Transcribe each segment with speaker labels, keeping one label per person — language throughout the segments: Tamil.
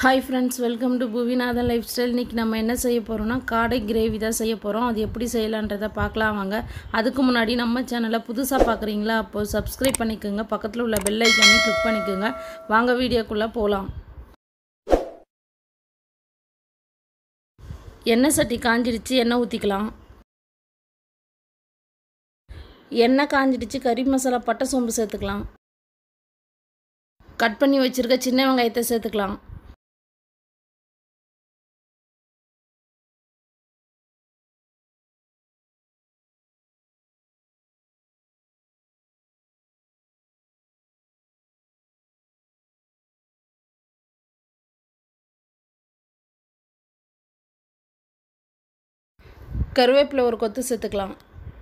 Speaker 1: hi friends welcome to Puvinathan lifestyle இன்றைக்கி நம்ம என்ன செய்ய போகிறோம்னா காடை கிரேவி தான் செய்ய போகிறோம் அது எப்படி செய்யலான்றதை பார்க்கலாம் வாங்க அதுக்கு முன்னாடி நம்ம சேனலை புதுசாக பார்க்குறீங்களா அப்போது சப்ஸ்கிரைப் பண்ணிக்கோங்க பக்கத்தில் உள்ள பெல் ஐக்கானையும் கிளிக் பண்ணிக்கோங்க வாங்க வீடியோக்குள்ளே போகலாம் எண்ணெய் சட்டி காஞ்சிடுச்சு எண்ணெய் ஊற்றிக்கலாம் எண்ணெய் காஞ்சிடுச்சு கறி மசாலா பட்டை சோம்பு சேர்த்துக்கலாம் கட் பண்ணி வச்சுருக்க சின்ன வெங்காயத்தை சேர்த்துக்கலாம் கருவேப்பிலை ஒரு கொத்து சேர்த்துக்கலாம்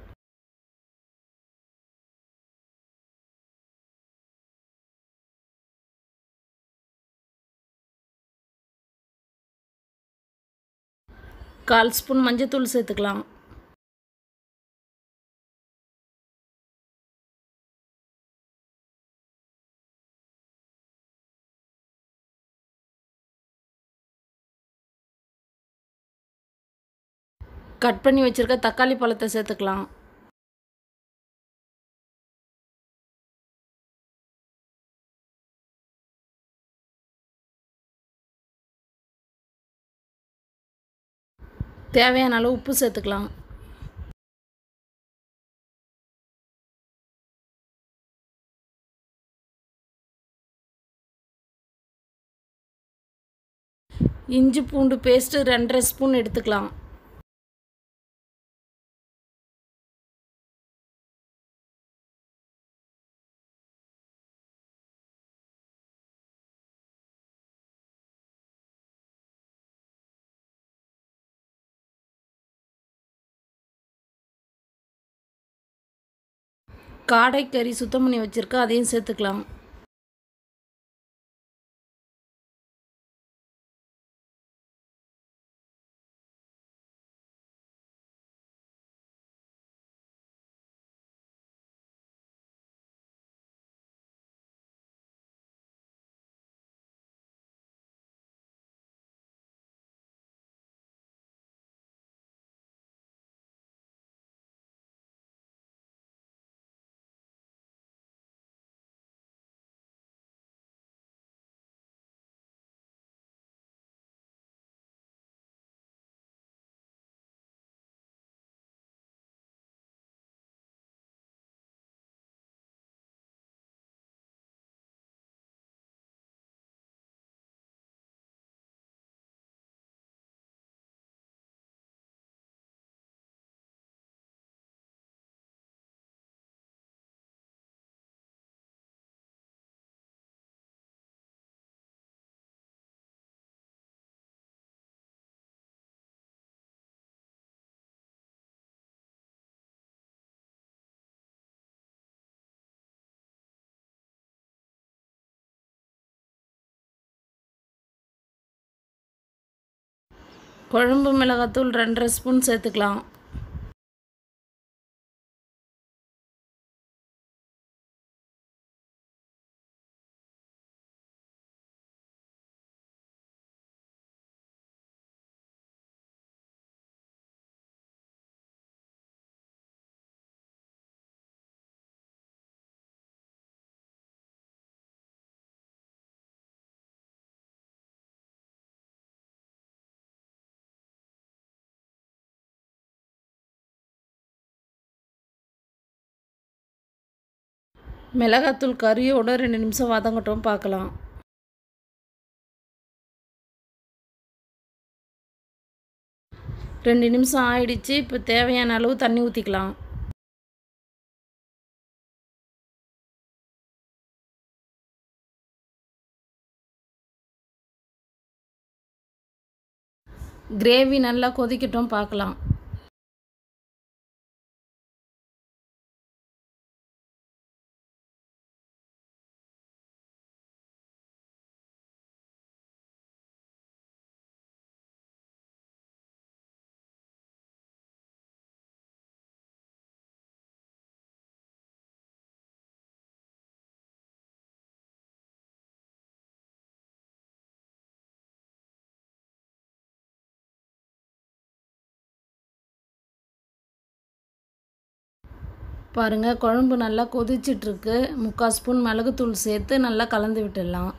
Speaker 1: கால் ஸ்பூன் மஞ்சத்தூள் சேர்த்துக்கலாம் கட் பண்ணி வச்சுருக்க தக்காளி பழத்தை சேர்த்துக்கலாம் தேவையான அளவு உப்பு சேர்த்துக்கலாம் இஞ்சி பூண்டு பேஸ்ட்டு ரெண்டரை ஸ்பூன் எடுத்துக்கலாம் காடை கறி சுத்தம் பண்ணி வச்சுருக்க அதையும் சேர்த்துக்கலாம் குழம்பு மிளகாத்தூள் ரெண்டரை ஸ்பூன் சேர்த்துக்கலாம் மிளகாத்தூள் கறியோட ரெண்டு நிமிஷம் வதங்கட்டும் பார்க்கலாம் ரெண்டு நிமிஷம் ஆயிடுச்சு இப்போ தேவையான அளவு தண்ணி ஊற்றிக்கலாம் கிரேவி நல்லா கொதிக்கட்டும் பார்க்கலாம் பாருங்கள் குழம்பு நல்லா கொதிச்சிட்ருக்கு முக்கால் ஸ்பூன் மிளகுத்தூள் சேர்த்து நல்லா கலந்து விட்டுடலாம்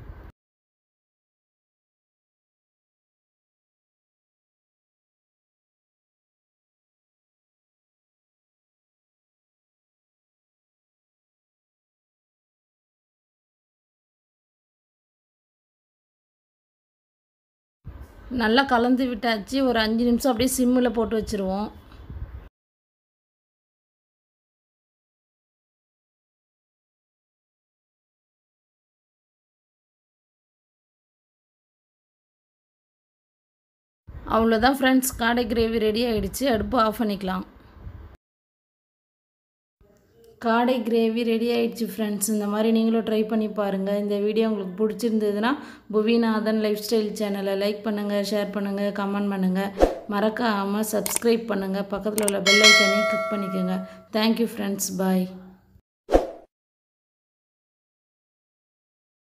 Speaker 1: நல்லா கலந்து விட்டாச்சு ஒரு அஞ்சு நிமிஷம் அப்படியே சிம்மில் போட்டு வச்சுருவோம் அவ்வளோதான் ஃப்ரெண்ட்ஸ் காடை கிரேவி ரெடி ஆகிடுச்சு அடுப்பு ஆஃப் பண்ணிக்கலாம் காடை கிரேவி ரெடி ஆகிடுச்சு ஃப்ரெண்ட்ஸ் இந்த மாதிரி நீங்களும் ட்ரை பண்ணி பாருங்கள் இந்த வீடியோ உங்களுக்கு பிடிச்சிருந்ததுன்னா புவிநாதன் லைஃப் ஸ்டைல் சேனலை லைக் பண்ணுங்கள் ஷேர் பண்ணுங்கள் கமெண்ட் பண்ணுங்கள் மறக்காமல் சப்ஸ்கிரைப் பண்ணுங்கள் பக்கத்தில் உள்ள பெல் ஐக்கானையும் கிளிக் பண்ணிக்கோங்க தேங்க்யூ ஃப்ரெண்ட்ஸ் பாய்